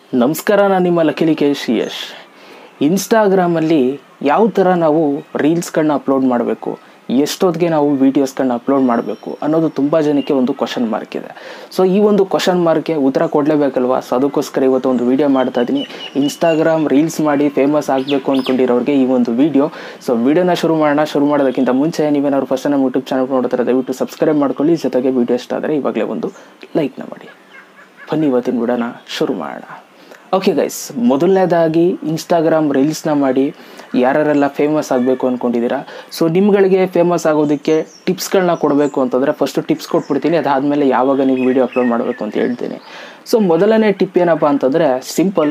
ನಮಸ್ಕಾರ ನಾನು ನಿಮ್ಮ ಲಕಿಲಿಕೇಶ್ ಯಶ್ ಇನ್ಸ್ಟಾಗ್ರಾಮಲ್ಲಿ ಯಾವ ಥರ ನಾವು ರೀಲ್ಸ್ಗಳನ್ನ ಅಪ್ಲೋಡ್ ಮಾಡಬೇಕು ಎಷ್ಟೊತ್ತಿಗೆ ನಾವು ವೀಡಿಯೋಸ್ಗಳನ್ನ ಅಪ್ಲೋಡ್ ಮಾಡಬೇಕು ಅನ್ನೋದು ತುಂಬ ಜನಕ್ಕೆ ಒಂದು ಕ್ವಶನ್ ಮಾರ್ಕ್ ಇದೆ ಸೊ ಈ ಒಂದು ಕ್ವಶನ್ ಮಾರ್ಕ್ಗೆ ಉತ್ತರ ಕೊಡಲೇಬೇಕಲ್ವಾ ಸೊ ಅದಕ್ಕೋಸ್ಕರ ಇವತ್ತು ಒಂದು ವೀಡಿಯೋ ಮಾಡ್ತಾ ಇದ್ದೀನಿ ಇನ್ಸ್ಟಾಗ್ರಾಮ್ ರೀಲ್ಸ್ ಮಾಡಿ ಫೇಮಸ್ ಆಗಬೇಕು ಅಂದ್ಕೊಂಡಿರೋರಿಗೆ ಈ ಒಂದು ವೀಡಿಯೋ ಸೊ ವೀಡಿಯೋನ ಶುರು ಮಾಡೋಣ ಶುರು ಮಾಡೋದಕ್ಕಿಂತ ಮುಂಚೆ ನೀವೇನಾದ್ರು ಫಸ್ಟ್ ನಮ್ಮ ಯೂಟ್ಯೂಬ್ ಚಾನಲ್ ನೋಡ್ತಾರೆ ದಯವಿಟ್ಟು ಸಬ್ಸ್ಕ್ರೈಬ್ ಮಾಡ್ಕೊಳ್ಳಿ ಜೊತೆಗೆ ವೀಡಿಯೋ ಇಷ್ಟ ಆದರೆ ಇವಾಗಲೇ ಒಂದು ಲೈಕ್ನ ಮಾಡಿ ಬನ್ನಿ ಇವತ್ತಿನ ವಿಡಿಯೋನ ಶುರು ಮಾಡೋಣ ಓಕೆ ಗೈಸ್ ಮೊದಲನೇದಾಗಿ ಇನ್ಸ್ಟಾಗ್ರಾಮ್ ರೀಲ್ಸ್ನ ಮಾಡಿ ಯಾರ್ಯಾರೆಲ್ಲ ಫೇಮಸ್ ಆಗಬೇಕು ಅಂದ್ಕೊಂಡಿದ್ದೀರಾ ಸೊ ನಿಮ್ಗಳಿಗೆ ಫೇಮಸ್ ಆಗೋದಕ್ಕೆ ಟಿಪ್ಸ್ಗಳನ್ನ ಕೊಡಬೇಕು ಅಂತಂದರೆ ಫಸ್ಟು ಟಿಪ್ಸ್ ಕೊಟ್ಬಿಡ್ತೀನಿ ಅದಾದಮೇಲೆ ಯಾವಾಗ ನೀವು ವೀಡಿಯೋ ಅಪ್ಲೋಡ್ ಮಾಡಬೇಕು ಅಂತ ಹೇಳ್ತೀನಿ ಸೊ ಮೊದಲನೇ ಟಿಪ್ ಏನಪ್ಪ ಅಂತಂದರೆ ಸಿಂಪಲ್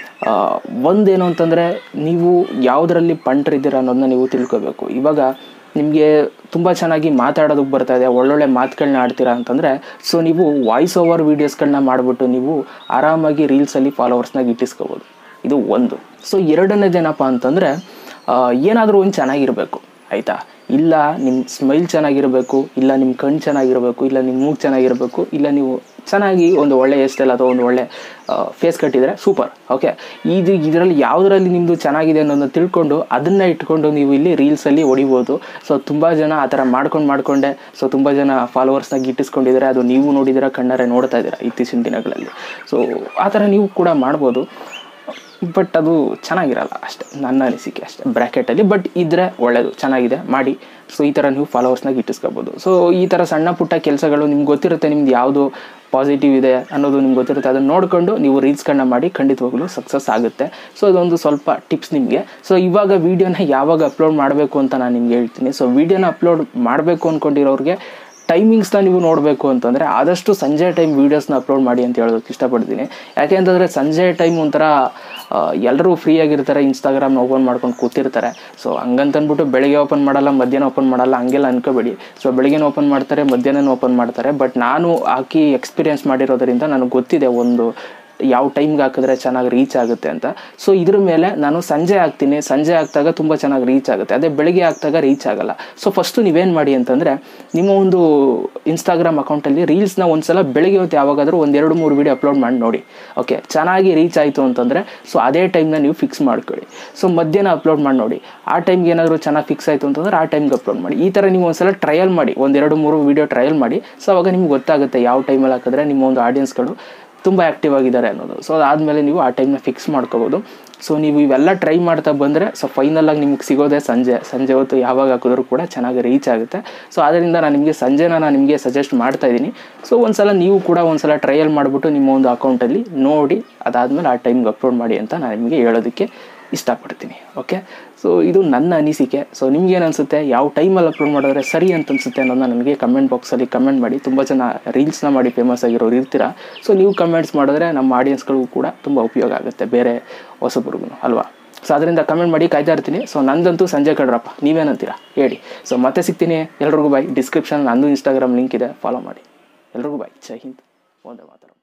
ಒಂದೇನು ಅಂತಂದರೆ ನೀವು ಯಾವುದರಲ್ಲಿ ಪಂಟ್ರಿದ್ದೀರಾ ಅನ್ನೋದನ್ನ ನೀವು ತಿಳ್ಕೊಬೇಕು ಇವಾಗ ನಿಮಗೆ ತುಂಬ ಚೆನ್ನಾಗಿ ಮಾತಾಡೋದಕ್ಕೆ ಬರ್ತಾ ಇದೆ ಒಳ್ಳೊಳ್ಳೆ ಮಾತುಗಳನ್ನ ಆಡ್ತೀರಾ ಅಂತಂದರೆ ಸೊ ನೀವು ವಾಯ್ಸ್ ಓವರ್ ವೀಡಿಯೋಸ್ಗಳನ್ನ ಮಾಡಿಬಿಟ್ಟು ನೀವು ಆರಾಮಾಗಿ ರೀಲ್ಸಲ್ಲಿ ಫಾಲೋವರ್ಸ್ನಾಗ ಇಟ್ಟಿಸ್ಕೋಬೋದು ಇದು ಒಂದು ಸೊ ಎರಡನೇದೇನಪ್ಪ ಅಂತಂದರೆ ಏನಾದರೂ ಒಂದು ಚೆನ್ನಾಗಿರಬೇಕು ಆಯಿತಾ ಇಲ್ಲ ನಿಮ್ಮ ಸ್ಮೈಲ್ ಚೆನ್ನಾಗಿರಬೇಕು ಇಲ್ಲ ನಿಮ್ಮ ಕಣ್ಣು ಚೆನ್ನಾಗಿರಬೇಕು ಇಲ್ಲ ನಿಮ್ಮ ಮೂಗು ಚೆನ್ನಾಗಿರಬೇಕು ಇಲ್ಲ ನೀವು ಚೆನ್ನಾಗಿ ಒಂದು ಒಳ್ಳೆ ಸ್ಟೈಲ್ ಅಥವಾ ಒಂದು ಒಳ್ಳೆ ಫೇಸ್ ಕಟ್ಟಿದರೆ ಸೂಪರ್ ಓಕೆ ಇದು ಇದರಲ್ಲಿ ಯಾವುದರಲ್ಲಿ ನಿಮ್ಮದು ಚೆನ್ನಾಗಿದೆ ಅನ್ನೋದನ್ನ ತಿಳ್ಕೊಂಡು ಅದನ್ನು ಇಟ್ಕೊಂಡು ನೀವು ಇಲ್ಲಿ ರೀಲ್ಸಲ್ಲಿ ಹೊಡಿಬೋದು ಸೊ ತುಂಬ ಜನ ಆ ಥರ ಮಾಡ್ಕೊಂಡು ಮಾಡಿಕೊಂಡೆ ಸೊ ತುಂಬ ಜನ ಫಾಲೋವರ್ಸ್ನಾಗ ಗಿಟ್ಟಿಸ್ಕೊಂಡಿದ್ದಾರೆ ಅದು ನೀವು ನೋಡಿದ್ದೀರಾ ಕಣ್ಣಾರೆ ನೋಡ್ತಾ ಇದ್ದೀರಾ ಇತ್ತೀಚಿನ ದಿನಗಳಲ್ಲಿ ಸೊ ಆ ಥರ ನೀವು ಕೂಡ ಮಾಡ್ಬೋದು ಬಟ್ ಅದು ಚೆನ್ನಾಗಿರಲ್ಲ ಅಷ್ಟೇ ನನ್ನ ಅನಿಸಿಕೆ ಅಷ್ಟೇ ಬ್ರ್ಯಾಕೆಟಲ್ಲಿ ಬಟ್ ಇದ್ದರೆ ಒಳ್ಳೆಯದು ಚೆನ್ನಾಗಿದೆ ಮಾಡಿ ಸೊ ಈ ಥರ ನೀವು ಫಾಲೋವರ್ಸ್ನಾಗ ಇಟ್ಟಿಸ್ಕೋಬೋದು ಸೊ ಈ ಥರ ಸಣ್ಣ ಪುಟ್ಟ ಕೆಲಸಗಳು ನಿಮ್ಗೆ ಗೊತ್ತಿರುತ್ತೆ ನಿಮ್ದು ಯಾವುದು ಪಾಸಿಟಿವ್ ಇದೆ ಅನ್ನೋದು ನಿಮ್ಗೆ ಗೊತ್ತಿರುತ್ತೆ ಅದನ್ನು ನೋಡಿಕೊಂಡು ನೀವು ರೀಲ್ಸ್ಗಳನ್ನ ಮಾಡಿ ಖಂಡಿತವಾಗ್ಲೂ ಸಕ್ಸಸ್ ಆಗುತ್ತೆ ಸೊ ಅದೊಂದು ಸ್ವಲ್ಪ ಟಿಪ್ಸ್ ನಿಮಗೆ ಸೊ ಇವಾಗ ವೀಡಿಯೋನ ಯಾವಾಗ ಅಪ್ಲೋಡ್ ಮಾಡಬೇಕು ಅಂತ ನಾನು ನಿಮ್ಗೆ ಹೇಳ್ತೀನಿ ಸೊ ವೀಡಿಯೋನ ಅಪ್ಲೋಡ್ ಮಾಡಬೇಕು ಅಂದ್ಕೊಂಡಿರೋರಿಗೆ ಟೈಮಿಂಗ್ಸ್ನ ನೀವು ನೋಡಬೇಕು ಅಂತಂದರೆ ಆದಷ್ಟು ಸಂಜೆ ಟೈಮ್ ವೀಡಿಯೋಸ್ನ ಅಪ್ಲೋಡ್ ಮಾಡಿ ಅಂತ ಹೇಳೋದಕ್ಕೆ ಇಷ್ಟಪಡ್ತೀನಿ ಯಾಕೆ ಅಂತಂದರೆ ಸಂಜೆ ಟೈಮ್ ಒಂಥರ ಎಲ್ಲರೂ ಫ್ರೀಯಾಗಿರ್ತಾರೆ ಇನ್ಸ್ಟಾಗ್ರಾಮ್ನ ಓಪನ್ ಮಾಡ್ಕೊಂಡು ಕೂತಿರ್ತಾರೆ ಸೊ ಹಂಗಂತಂದ್ಬಿಟ್ಟು ಬೆಳಿಗ್ಗೆ ಓಪನ್ ಮಾಡಲ್ಲ ಮಧ್ಯಾಹ್ನ ಓಪನ್ ಮಾಡಲ್ಲ ಹಂಗೆಲ್ಲ ಅನ್ಕೋಬೇಡಿ ಸೊ ಬೆಳಿಗ್ಗೆನ ಓಪನ್ ಮಾಡ್ತಾರೆ ಮಧ್ಯಾಹ್ನ ಓಪನ್ ಮಾಡ್ತಾರೆ ಬಟ್ ನಾನು ಹಾಕಿ ಎಕ್ಸ್ಪೀರಿಯೆನ್ಸ್ ಮಾಡಿರೋದ್ರಿಂದ ನನಗೆ ಗೊತ್ತಿದೆ ಒಂದು ಯಾವ ಟೈಮ್ಗೆ ಹಾಕಿದ್ರೆ ಚೆನ್ನಾಗಿ ರೀಚ್ ಆಗುತ್ತೆ ಅಂತ ಸೊ ಇದ್ರ ಮೇಲೆ ನಾನು ಸಂಜೆ ಹಾಕ್ತೀನಿ ಸಂಜೆ ಹಾಕಿದಾಗ ತುಂಬ ಚೆನ್ನಾಗಿ ರೀಚ್ ಆಗುತ್ತೆ ಅದೇ ಬೆಳಿಗ್ಗೆ ಹಾಕಿದಾಗ ರೀಚ್ ಆಗಲ್ಲ ಸೊ ಫಸ್ಟು ನೀವೇನು ಮಾಡಿ ಅಂತಂದರೆ ನಿಮ್ಮ ಒಂದು ಇನ್ಸ್ಟಾಗ್ರಾಮ್ ಅಕೌಂಟಲ್ಲಿ ರೀಲ್ಸ್ನ ಒಂದ್ಸಲ ಬೆಳಿಗ್ಗೆ ಹೊತ್ತು ಯಾವಾಗಾದರೂ ಒಂದೆರಡು ಮೂರು ವೀಡಿಯೋ ಅಪ್ಲೋಡ್ ಮಾಡಿ ನೋಡಿ ಓಕೆ ಚೆನ್ನಾಗಿ ರೀಚ್ ಆಯಿತು ಅಂತಂದರೆ ಸೊ ಅದೇ ಟೈಮ್ನ ನೀವು ಫಿಕ್ಸ್ ಮಾಡ್ಕೊಳ್ಳಿ ಸೊ ಮಧ್ಯಾಹ್ನ ಅಪ್ಲೋಡ್ ಮಾಡಿ ನೋಡಿ ಆ ಟೈಮ್ಗೆ ಏನಾದರೂ ಚೆನ್ನಾಗಿ ಫಿಕ್ಸ್ ಆಯಿತು ಅಂತಂದ್ರೆ ಆ ಟೈಮ್ಗೆ ಅಪ್ಲೋಡ್ ಮಾಡಿ ಈ ಥರ ನೀವು ಒಂದ್ಸಲ ಟ್ರಯಲ್ ಮಾಡಿ ಒಂದೆರಡು ಮೂರು ವೀಡಿಯೋ ಟ್ರಯಲ್ ಮಾಡಿ ಸೊ ಅವಾಗ ನಿಮ್ಗೆ ಗೊತ್ತಾಗುತ್ತೆ ಯಾವ ಟೈಮಲ್ಲಿ ಹಾಕಿದ್ರೆ ನಿಮ್ಮ ಒಂದು ಆಡಿಯನ್ಸ್ಗಳು ತುಂಬ ಆ್ಯಕ್ಟಿವ್ ಆಗಿದ್ದಾರೆ ಅನ್ನೋದು ಸೊ ಅದಾದಮೇಲೆ ನೀವು ಆ ಟೈಮ್ನ ಫಿಕ್ಸ್ ಮಾಡ್ಕೋಬೋದು ಸೊ ನೀವು ಇವೆಲ್ಲ ಟ್ರೈ ಮಾಡ್ತಾ ಬಂದರೆ ಸೊ ಫೈನಲಾಗಿ ನಿಮ್ಗೆ ಸಿಗೋದೇ ಸಂಜೆ ಸಂಜೆ ಹೊತ್ತು ಯಾವಾಗ ಹಾಕಿದ್ರು ಕೂಡ ಚೆನ್ನಾಗಿ ರೀಚ್ ಆಗುತ್ತೆ ಸೊ ಅದರಿಂದ ನಾನು ನಿಮಗೆ ಸಂಜೆನ ನಾನು ನಿಮಗೆ ಸಜೆಸ್ಟ್ ಮಾಡ್ತಾ ಇದ್ದೀನಿ ಸೊ ಒಂದ್ಸಲ ನೀವು ಕೂಡ ಒಂದ್ಸಲ ಟ್ರಯಲ್ ಮಾಡಿಬಿಟ್ಟು ನಿಮ್ಮ ಒಂದು ಅಕೌಂಟಲ್ಲಿ ನೋಡಿ ಅದಾದಮೇಲೆ ಆ ಟೈಮ್ಗೆ ಅಪ್ಲೋಡ್ ಮಾಡಿ ಅಂತ ನಾನು ನಿಮಗೆ ಹೇಳೋದಕ್ಕೆ ಇಷ್ಟಪಡ್ತೀನಿ ಓಕೆ ಸೊ ಇದು ನನ್ನ ಅನಿಸಿಕೆ ಸೊ ನಿಮ್ಗೇನು ಅನಿಸುತ್ತೆ ಯಾವ ಟೈಮಲ್ಲಿ ಅಪ್ಲೋಡ್ ಮಾಡಿದ್ರೆ ಸರಿ ಅಂತ ಅನಿಸುತ್ತೆ ಅನ್ನೋದನ್ನ ನನಗೆ ಕಮೆಂಟ್ ಬಾಕ್ಸಲ್ಲಿ ಕಮೆಂಟ್ ಮಾಡಿ ತುಂಬ ಜನ ರೀಲ್ಸ್ನ ಮಾಡಿ ಫೇಮಸ್ ಆಗಿರೋರು ಇರ್ತೀರಾ ಸೊ ನೀವು ಕಮೆಂಟ್ಸ್ ಮಾಡಿದ್ರೆ ನಮ್ಮ ಆಡಿಯನ್ಸ್ಗಳಿಗೂ ಕೂಡ ತುಂಬ ಉಪಯೋಗ ಆಗುತ್ತೆ ಬೇರೆ ಹೊಸಬ್ರಿಗೂ ಅಲ್ವಾ ಸೊ ಅದರಿಂದ ಕಮೆಂಟ್ ಮಾಡಿ ಕಾಯ್ತಾ ಇರ್ತೀನಿ ಸೊ ನಂದಂತೂ ಸಂಜೆ ಕಡ್ರಪ್ಪ ನೀವೇನಂತೀರಾ ಹೇಳಿ ಸೊ ಮತ್ತೆ ಸಿಗ್ತೀನಿ ಎಲ್ರಿಗೂ ಬಾಯ್ ಡಿಸ್ಕ್ರಿಪ್ಷನ್ ನಂದು ಇನ್ಸ್ಟಾಗ್ರಾಮ್ ಲಿಂಕ್ ಇದೆ ಫಾಲೋ ಮಾಡಿ ಎಲ್ರಿಗೂ ಬಾಯ್ ಜೈ ಹಿಂದ್ ಒಂದೇ ಮಾತಾಡೋ